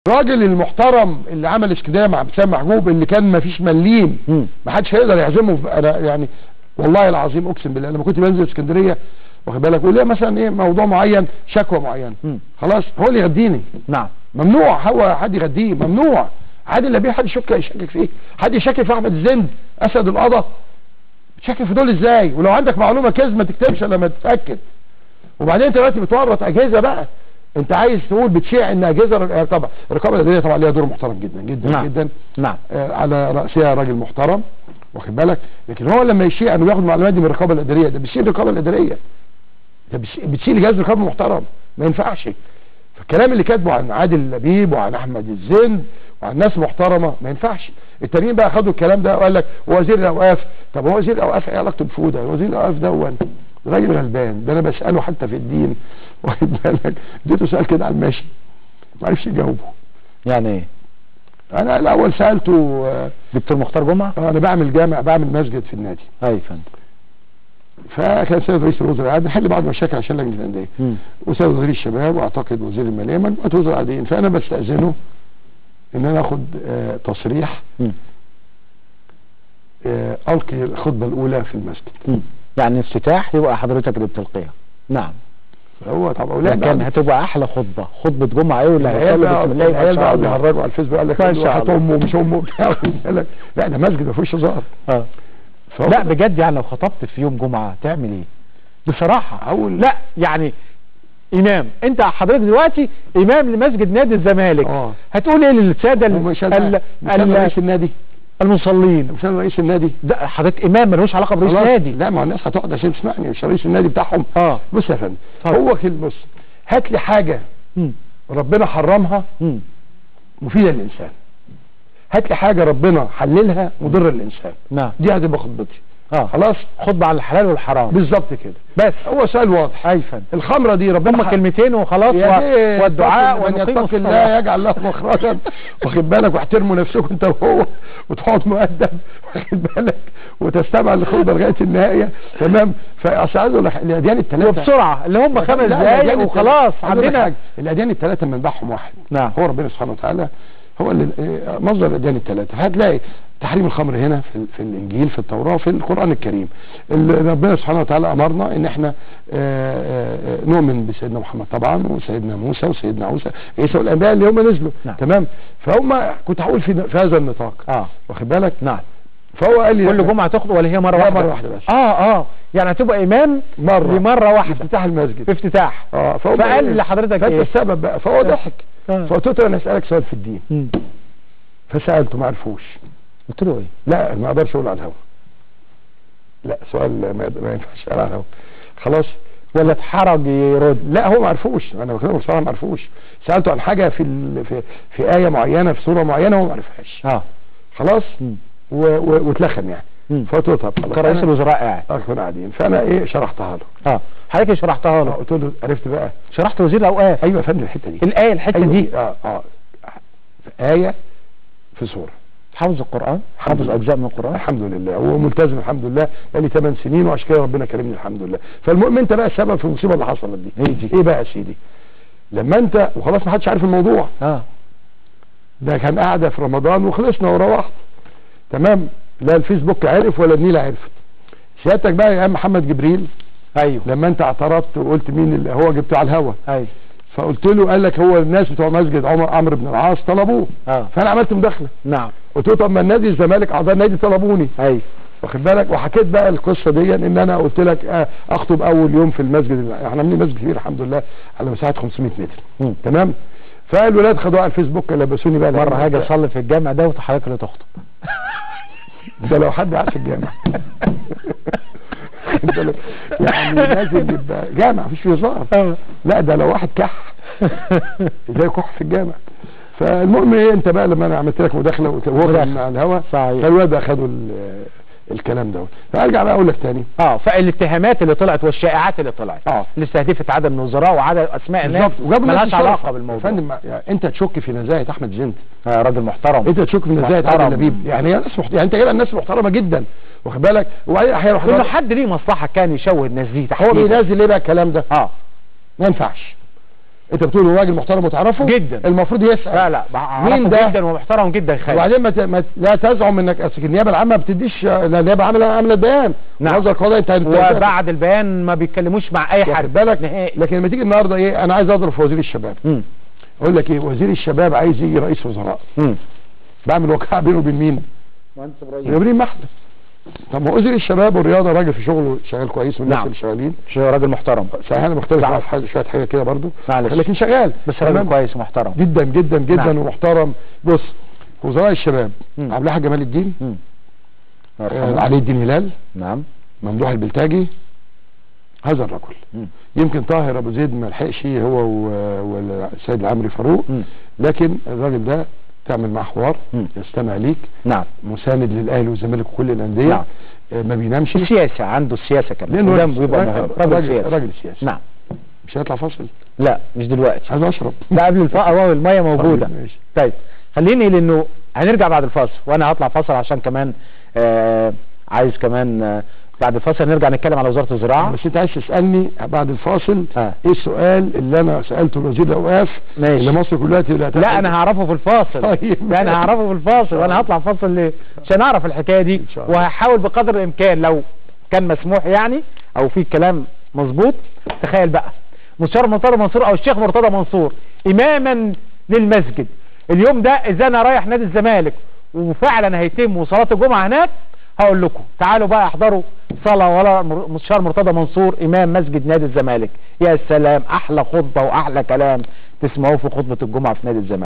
الراجل المحترم اللي عمل اسكندريه مع حسام محجوب اللي كان ما فيش مليم مم. ما حدش هيقدر يعزمه في انا يعني والله العظيم اقسم بالله لما كنت بنزل اسكندريه واخد بالك وليه مثلا ايه موضوع معين شكوى معينه مم. خلاص هو اللي يغديني نعم ممنوع هو حد يغديه ممنوع عادل لبيب حد يشك يشكك فيه حد يشكك في احمد الزند اسد القضا تشكك في دول ازاي ولو عندك معلومه كذب ما تكتبش الا لما تتاكد وبعدين انت دلوقتي بتورط اجهزه بقى انت عايز تقول بتشيع ان اجهزه ر- طبعا الرقابه الاداريه طبعا ليها دور محترم جدا جدا نعم. جدا نعم آه على راسها راجل محترم واخد بالك لكن هو لما يشيع انه ياخد معلومات دي من الرقابه الاداريه ده بيشيل الرقابه الاداريه ده بيش- بتشيل جهاز رقابه محترم ما ينفعش فالكلام اللي كاتبه عن عادل لبيب وعن احمد الزند وعن ناس محترمه ما ينفعش التانيين بقى خدوا الكلام ده وقال لك وزير الاوقاف طب هو وزير الاوقاف ايه علاقته بفوده وزير الاوقاف ده راجل غلبان ده انا بساله حتى في الدين واخد بالك اديته سؤال كده على الماشي ما عرفش يجاوبه يعني ايه انا الاول سالته آه، دكتور مختار جمعه انا بعمل جامع بعمل مسجد في النادي اي فندم فكان سيد رئيس الوزراء قاعد نحل بعض المشاكل عشان لجنه الانديه مم. وسيد وزير الشباب واعتقد وزير الماليه مجموعه وزراء عاديين فانا بستاذنه ان انا اخد آه تصريح مم. آه القي الخطبه الاولى في المسجد مم. يعني افتتاح يبقى حضرتك اللي بتلقيها نعم فهو طبعا اولاد لكن هتبقى احلى خطبه خطبه جمعه ايه ولا العيال بقى بسم الله ما العيال شاء بقى الله بيهرجوا على الفيسبوك قال لك ما شاء هات الله. امه ومش امه وبتاع قال لك لا ده مسجد ما فيهوش هزار اه فهو لا بجد يعني لو خطبت في يوم جمعه تعمل ايه بصراحه أول- لا يعني امام انت حضرتك دلوقتي امام لمسجد نادي الزمالك اه هتقول ايه للساده ال- ومش ال- انا مش انا ال- رئيس النادي المصلين مش انا رئيس النادي ده حضرتك امام ملوش علاقه برئيس خلاص. نادي لا ما هو الناس هتقعد عشان تسمعني مش رئيس النادي بتاعهم اه بص يا فندم اتفضل. هو كده بص هات لي حاجه مم. ربنا حرمها مم. مفيده للانسان هات لي حاجه ربنا حللها مضره للانسان نعم دي هتبقى خطبتي اه خلاص خطبه على الحلال والحرام بالظبط كده بس هو سؤال واضح اي فندم الخمره دي ربنا هم ح- كلمتين وخلاص يا و... ريت والدعاء من ونقيم يتق الله الصلاه يجعل له مخرجا واخد بالك واحترموا نفسكم انت وهو وتقعد مؤدب واخد بالك وتستمع للخطبه لغايه النهايه تمام فاصل عايز اقول لك الاديان الثلاثه وبسرعه اللي هم خمس لا، دقايق الأديان وخلاص التلاتة- عايز أقول لك عندنا حاجة، الاديان الثلاثه منبعهم واحد نعم هو ربنا سبحانه وتعالى هو اللي آه، مصدر الاديان الثلاثه هتلاقي تحريم الخمر هنا في, في الانجيل في التوراه في القران الكريم اللي ربنا سبحانه وتعالى امرنا ان احنا آه، آه، نؤمن بسيدنا محمد طبعا وسيدنا موسى وسيدنا عيسى عيسى والانبياء اللي هم نزلوا نعم. تمام فهم كنت هقول في, في هذا النطاق اه واخد بالك نعم فهو قال لي كل جمعه تخطب ولا هي مره لا، واحده مرة واحدة بس. اه اه يعني هتبقى امام مره لمره واحده افتتاح المسجد في افتتاح اه فهو فقال إيه؟ لحضرتك فانت ايه السبب بقى فهو ضحك آه. فقلت له انا اسالك سؤال في الدين مم. فسالته ما عرفوش قلت له ايه لا ما اقدرش اقول على الهوا لا سؤال ما ما ينفعش اقول على الهوا خلاص ولا اتحرج يرد لا هو ما عرفوش انا بكلمه بصراحه ما عرفوش سالته عن حاجه في ال... في في ايه معينه في سوره معينه هو ما عرفهاش اه خلاص مم. و... و... واتلخم يعني مم. فقلت له طب خلاص كان رئيس أنا- الوزراء قاعد اه كنا قاعدين فانا ايه شرحتها له اه حضرتك شرحتها آه، له قلت له عرفت بقى شرحت وزير الاوقاف ايوه يا فندم الحته دي الايه الحته أيوة دي اه اه ايه في سوره حافظ القران الحمد حافظ لله. اجزاء من القران الحمد لله هو ملتزم الحمد لله بقالي 8 سنين وعشان كده ربنا كرمني الحمد لله فالمهم انت بقى السبب في المصيبه اللي حصلت دي ايه دي؟ ايه بقى يا سيدي لما انت وخلاص ما حدش عارف الموضوع اه ده كان قاعده في رمضان وخلصنا وروحت تمام لا الفيسبوك عرف ولا النيل عرفت سيادتك بقى يا محمد جبريل ايوه لما انت اعترضت وقلت مين اللي هو جبته على الهوا ايوه فقلت له قال لك هو الناس بتوع مسجد عمر عمرو بن العاص طلبوه اه فانا عملت مداخله نعم قلت له طب ما النادي الزمالك اعضاء النادي طلبوني ايوه واخد بالك وحكيت بقى القصه دي ان انا قلت لك آه، اخطب اول يوم في المسجد احنا عاملين مسجد كبير الحمد لله على مساحه 500 متر مم. تمام فالولاد خدوها على الفيسبوك لبسوني بقى مره لأن- هاجي اصلي في الجامع ده وحضرتك اللي تخطب ده لو حد قاعد في الجامع انت لو- يعني لازم يبقى جامع مفيش فيه هزار اه لا ده لو واحد كح ازاي كح في الجامع فالمهم ايه انت بقى لما انا عملت لك مداخله وهو كان مداخلة. على الهوا صحيح فالولاد بقى خدوا ال- الكلام ده فارجع بقى اقول لك تاني اه فالاتهامات اللي طلعت والشائعات اللي طلعت اه اللي استهدفت عدد من الوزراء وعدد اسماء ناس بالظبط وجابوا ناس ملهاش الشرف. علاقه يا بالموضوع فندم ما- يعني انت تشك في نزاهه احمد زند آه راجل محترم انت تشك في نزاهه محترم. عادل لبيب يعني هي ناس محت... يعني انت جايبها الناس محترمه جدا واخد بالك وبعدين هيروح كل حد ليه مصلحه كان يشوه الناس دي هو تحديدا بينزل ليه بقى الكلام ده اه ما ينفعش انت بتقول هو راجل محترم وتعرفه جدا. المفروض يسال لا لا مين مين ده؟ جدا ومحترم جدا خالد وبعدين ما, ت... ما ت- لا تزعم انك اصل النيابه العامه ما بتديش لا النيابه العامه عملت بيان نعم. نظر قضاء انت انت- وبعد البيان ما بيتكلموا مع اي حد واخد بالك نهائي لكن لما تيجي النهارده ايه انا عايز اضرب في وزير الشباب مم. اقول لك ايه وزير الشباب عايز يجي رئيس وزراء مم. بعمل وقائع بينه وبين مين؟ مهندس بين ابراهيم محلب طب ما وزير الشباب والرياضه راجل في شغله شغال كويس والناس نعم. اللي شغالين شو راجل محترم صحيح انا مختلف صح. مع حاجة- شويه حاجه كده برضو معلش. لكن شغال بس راجل تمام؟ كويس ومحترم جدا جدا جدا نعم. ومحترم بص وزراء الشباب مم. عبد الحاج جمال الدين مم. آه، علي الدين هلال نعم ممدوح البلتاجي هذا الرجل مم. يمكن طاهر ابو زيد ما لحقش هو و- والسيد العمري فاروق مم. لكن الراجل ده تعمل معاه حوار مم. يستمع ليك نعم مساند للاهلي والزمالك وكل الانديه نعم. آه، ما بينامش السياسة عنده السياسة كمان لانه وده راجل بيبقى مهم راجل راجل, سياسي راجل سياسي نعم مش هيطلع فاصل لا مش دلوقتي عايز اشرب ده قبل الفقر اهو المية موجودة طيب، ماشي. طيب خليني لانه هنرجع بعد الفاصل وانا هطلع فاصل عشان كمان آه عايز كمان آه بعد الفاصل نرجع نتكلم على وزارة الزراعة بس انت عايز تسالني بعد الفاصل آه. ايه السؤال اللي انا سالته لوزير الاوقاف ماشي. اللي مصر كلها لا لا انا هعرفه في الفاصل طيب. لا انا هعرفه في الفاصل وانا هطلع فاصل ليه عشان اعرف الحكايه دي إن شاء الله. وهحاول بقدر الامكان لو كان مسموح يعني او في كلام مظبوط تخيل بقى مستشار مرتضى منصور او الشيخ مرتضى منصور اماما للمسجد اليوم ده اذا انا رايح نادي الزمالك وفعلا هيتم صلاه الجمعه هناك هقول لكم تعالوا بقى احضروا صلاه ولا مر- مستشار مرتضى منصور امام مسجد نادي الزمالك يا سلام احلى خطبه واحلى كلام تسمعوه في خطبه الجمعه في نادي الزمالك